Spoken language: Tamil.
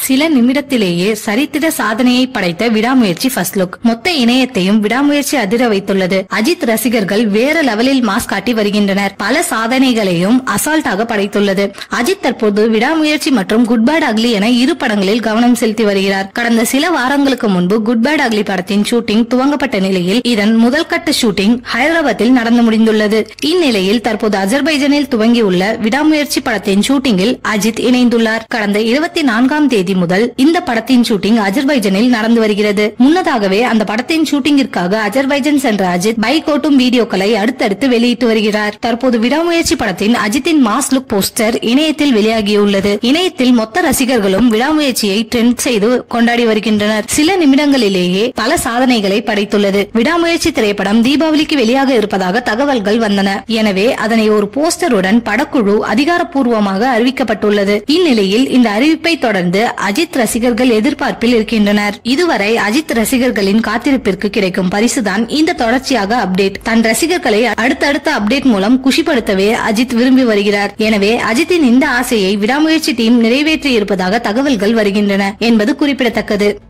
சில நிமிடத்திலேயே சரித்திர சாதனையை படைத்த விடாமுயற்சி ஃபர்ஸ்ட் லுக் மொத்த இணையத்தையும் விடாமுயற்சி அதிர வைத்துள்ளது அஜித் ரசிகர்கள் வேற லெவலில் மாஸ் காட்டி வருகின்றனர் பல சாதனைகளையும் அசால்ட்டாக படைத்துள்ளது அஜித் தற்போது விடாமுயற்சி மற்றும் குட் பேட் அக்லி என இரு படங்களில் கவனம் செலுத்தி வருகிறார் கடந்த சில வாரங்களுக்கு முன்பு குட் பேட் அக்லி படத்தின் ஷூட்டிங் துவங்கப்பட்ட நிலையில் இதன் முதல் கட்ட ஷூட்டிங் ஹைதராபாத்தில் நடந்து முடிந்துள்ளது இந்நிலையில் தற்போது அஜர்பைஜானில் துவங்கியுள்ள விடாமுயற்சி படத்தின் ஷூட்டிங்கில் அஜித் இணைந்துள்ளார் கடந்த இருபத்தி நான்காம் தேதி முதல் இந்த படத்தின் ஷூட்டிங் அஜர்பைஜானில் நடந்து வருகிறது முன்னதாகவே அந்த படத்தின் ஷூட்டிங்கிற்காக அஜர்பைஜான் சென்ற அஜித் பைக் ஓட்டும் வீடியோக்களை அடுத்தடுத்து வெளியிட்டு வருகிறார் தற்போது விடாமுயற்சி படத்தின் அஜித்தின் மாஸ் லுக் போஸ்டர் இணையத்தில் வெளியாகியுள்ளது இணையத்தில் மொத்த ரசிகர்களும் விடாமுயற்சியை ட்ரெண்ட் செய்து கொண்டாடி வருகின்றனர் சில நிமிடங்களிலேயே பல சாதனைகளை படைத்துள்ளது விடாமுயற்சி திரைப்படம் தீபாவளிக்கு வெளியாக இருப்பதாக தகவல்கள் வந்தன எனவே அதனை ஒரு போஸ்டருடன் படக்குழு அதிகாரப்பூர்வமாக அறிவிக்கப்பட்டுள்ளது இந்நிலையில் இந்த அறிவிப்பை தொடர்ந்து அஜித் ரசிகர்கள் எதிர்பார்ப்பில் இருக்கின்றனர் இதுவரை அஜித் ரசிகர்களின் காத்திருப்பிற்கு கிடைக்கும் பரிசுதான் இந்த தொடர்ச்சியாக அப்டேட் தன் ரசிகர்களை அடுத்தடுத்த அப்டேட் மூலம் குஷிப்படுத்தவே அஜித் விரும்பி வருகிறார் எனவே அஜித்தின் இந்த ஆசையை விடாமுயற்சி டீம் நிறைவேற்றி இருப்பதாக தகவல்கள் வருகின்றன என்பது குறிப்பிடத்தக்கது